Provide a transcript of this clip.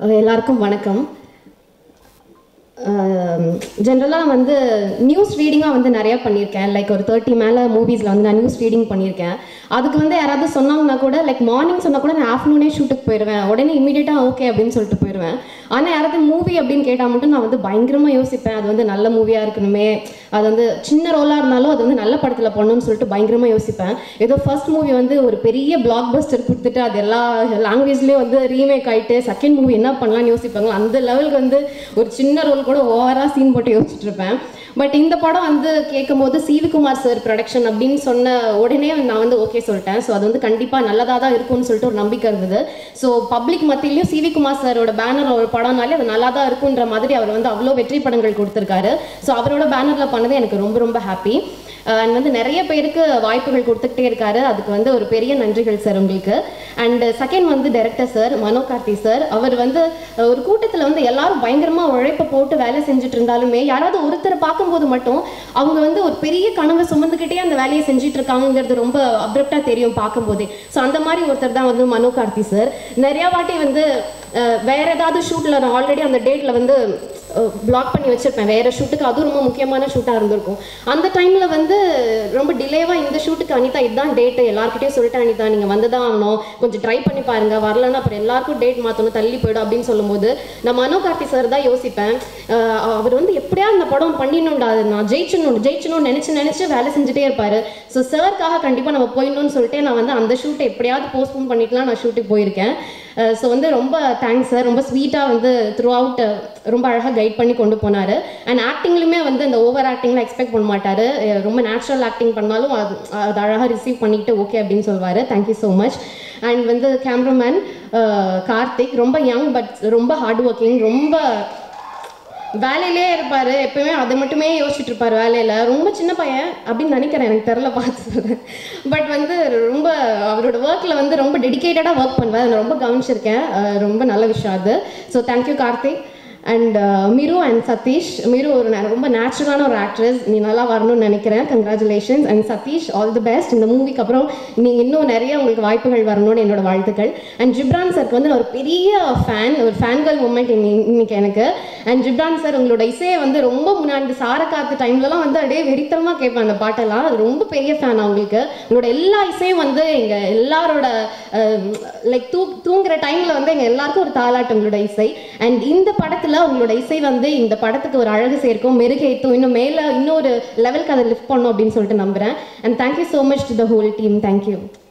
அஹ் எல்லாருக்கும் வணக்கம் ஜென்ரலாக வந்து நியூஸ் ரீடிங்காக வந்து நிறைய பண்ணியிருக்கேன் லைக் ஒரு தேர்ட்டி மேலே மூவிஸில் வந்து நான் நியூஸ் ரீடிங் பண்ணியிருக்கேன் அதுக்கு வந்து யாராவது சொன்னாங்கன்னா கூட லைக் மார்னிங் சொன்னால் கூட நான் ஆஃப்டர்நூனே ஷூட்டுக்கு போயிடுவேன் உடனே இமீடியட்டாக ஓகே அப்படின்னு சொல்லிட்டு போயிடுவேன் ஆனால் யாராவது மூவி அப்படின்னு கேட்டால் மட்டும் நான் வந்து பயங்கரமாக யோசிப்பேன் அது வந்து நல்ல மூவியாக இருக்கணுமே அது வந்து சின்ன ரோலாக இருந்தாலும் அது வந்து நல்ல படத்தில் பண்ணணும்னு சொல்லிட்டு பயங்கரமாக யோசிப்பேன் ஏதோ ஃபர்ஸ்ட் மூவி வந்து ஒரு பெரிய பிளாக் பஸ்டர் கொடுத்துட்டு அது எல்லா லாங்குவேஜ்லேயும் வந்து ரீமேக் ஆகிட்டு செகண்ட் மூவி என்ன பண்ணலாம்னு யோசிப்பாங்க அந்த லெவலுக்கு வந்து ஒரு சின்ன ரோல் கூட ஓவராக சீன் போட்டு யோசிச்சுட்டு இருப்பேன் பட் இந்த படம் வந்து கேட்கும்போது சிவிகுமார் சார் ப்ரொடக்ஷன் அப்படின்னு சொன்ன உடனே நான் வந்து ஓகே சொல்லிட்டேன் ஸோ அது வந்து கண்டிப்பாக நல்லதாக தான் இருக்கும்னு சொல்லிட்டு ஒரு நம்பிக்கை இருந்தது ஸோ பப்ளிக் மத்தியிலையும் சிவிகுமார் சாரோட பேனர் ஒரு படம்னாலே அது நல்லா தான் இருக்குன்ற மாதிரி அவர் வந்து அவ்வளோ வெற்றி படங்கள் கொடுத்துருக்காரு ஸோ அவரோட பேனரில் பண்ணது எனக்கு ரொம்ப ரொம்ப ஹாப்பி அண்ட் வந்து நிறைய பேருக்கு வாய்ப்புகள் கொடுத்துக்கிட்டே இருக்காரு அதுக்கு வந்து ஒரு பெரிய நன்றிகள் சார் உங்களுக்கு அண்ட் செகண்ட் வந்து director sir Mano Karthi sir அவர் வந்து அஹ், ஒரு கூட்டத்தில் வந்து எல்லாரும் பயங்கரமாக உழைப்பை போட்டு வேலை செஞ்சுட்டு இருந்தாலுமே யாராவது ஒருத்தரை பார்க்கும்போது மட்டும் அவங்க வந்து ஒரு பெரிய கனவை சுமந்துக்கிட்டே அந்த வேலையை செஞ்சுட்டு இருக்காங்கிறது ரொம்ப அப்ரப்டாக தெரியும் பார்க்கும்போதே ஸோ அந்த மாதிரி ஒருத்தர் தான் வந்து மனோ கார்த்தி சார் நிறையா வாட்டி வந்து அஹ், வேற ஏதாவது ஷூட்டில் நான் ஆல்ரெடி அந்த டேட்டில் வந்து பிளாக் பண்ணி வச்சிருப்பேன் வேற ஷூட்டுக்கு அதுவும் ரொம்ப முக்கியமான ஷூட்டாக இருந்திருக்கும் அந்த டைமில் வந்து ரொம்ப டிலேவாக இந்த ஷூட்டுக்கு அனிதா இதுதான் டேட்டு எல்லாருக்கிட்டையும் சொல்லிட்டேன் அனிதா நீங்கள் வந்து தான் ஆகணும் கொஞ்சம் ட்ரை பண்ணி பாருங்க வரலன்னா அப்புறம் எல்லாருக்கும் டேட் மாற்றணும் தள்ளி போயிடும் அப்படின்னு சொல்லும்போது நான் மனோ கார்த்தி சார் தான் யோசிப்பேன் அஹ் அவர் வந்து எப்படியா இந்த படம் பண்ணிடணும்டா அது நான் ஜெயிச்சணும் ஜெயிச்சணும்னு நினச்சி நினச்சி வேலை செஞ்சுட்டே இருப்பாரு ஸோ சார்க்காக கண்டிப்பாக நம்ம போயிடணும்னு சொல்லிட்டு நான் வந்து அந்த ஷூட்டை எப்படியாவது போஸ்ட்போன் பண்ணிட்டுலாம் நான் ஷூட்டுக்கு போயிருக்கேன் ஸோ வந்து ரொம்ப தேங்க்ஸ் சார் ரொம்ப ஸ்வீட்டாக வந்து த்ரூ அவுட் ரொம்ப அழகாக கைட் பண்ணி கொண்டு போனார் அண்ட் ஆக்டிங்லையுமே வந்து அந்த ஓவர் ஆக்டிங்லாம் எக்ஸ்பெக்ட் பண்ண மாட்டார் ரொம்ப நேச்சுரல் ஆக்டிங் பண்ணாலும் அது அது அழகாக ரிசீவ் பண்ணிக்கிட்டு ஓகே அப்படின்னு சொல்வார் தேங்க்யூ ஸோ மச் அண்ட் வந்து கேமராமேன் கார்த்திக் ரொம்ப யங் பட் ரொம்ப ஹார்ட் ஒர்க்கிங் ரொம்ப வேலையிலே இருப்பார் எப்பவுமே அதை மட்டுமே யோசிச்சுட்டு இருப்பார் வேலையில் ரொம்ப சின்ன பையன் அப்படின்னு நினைக்கிறேன் எனக்கு தெரில பார்த்து பட் வந்து ரொம்ப அவரோட ஒர்க்கில் வந்து ரொம்ப டெடிக்கேட்டடாக ஒர்க் பண்ணுவார் நான் ரொம்ப கவனிச்சிருக்கேன் அஹ் ரொம்ப நல்ல விஷயம் அது so thank you Karthik and Miru and Sathish Miru ஒரு ந- ரொம்ப நேச்சுரலான ஒரு ஆக்ட்ரஸ் நீ நல்லா வரணும்னு நினைக்கிறேன் congratulations and Sathish all the best இந்த மூவிக்கு அப்புறம் நீங்கள் இன்னும் நிறைய உங்களுக்கு வாய்ப்புகள் வரணும்னு என்னோட வாழ்த்துக்கள் அண்ட் ஜிப்ரான் சாருக்கு வந்து நான் ஒரு பெரிய ஃபேன் ஒரு ஃபேன்கள் மூமெண்ட் இன்னைக்கு எனக்கு அண்ட் ஜிப்ரான் சார் உங்களோட இசையை வந்து ரொம்ப முன்னாடி சார காத்து டைம்லலாம் வந்து அப்படியே வெறித்தனமாக கேட்பேன் அந்த பாட்டெல்லாம் அது ரொம்ப பெரிய ஃபேன் அவங்களுக்கு உங்களோட எல்லா இசையும் வந்து எங்கள் எல்லாரோட லைக் தூ தூங்குற டைமில் வந்து எங்கள் எல்லாருக்கும் ஒரு தாலாட்டு உங்களோட இசை அண்ட் இந்த படத்தில் உங்களோட இசை வந்து இந்த படத்துக்கு ஒரு அழகு சேர்க்கும் மெருகேற்றும் இன்னும் மேலே இன்னொரு லெவலுக்கு அதை லிஃப்ட் பண்ணும் அப்படின்னு சொல்லிட்டு நம்புகிறேன் and thank you so much to the whole team thank you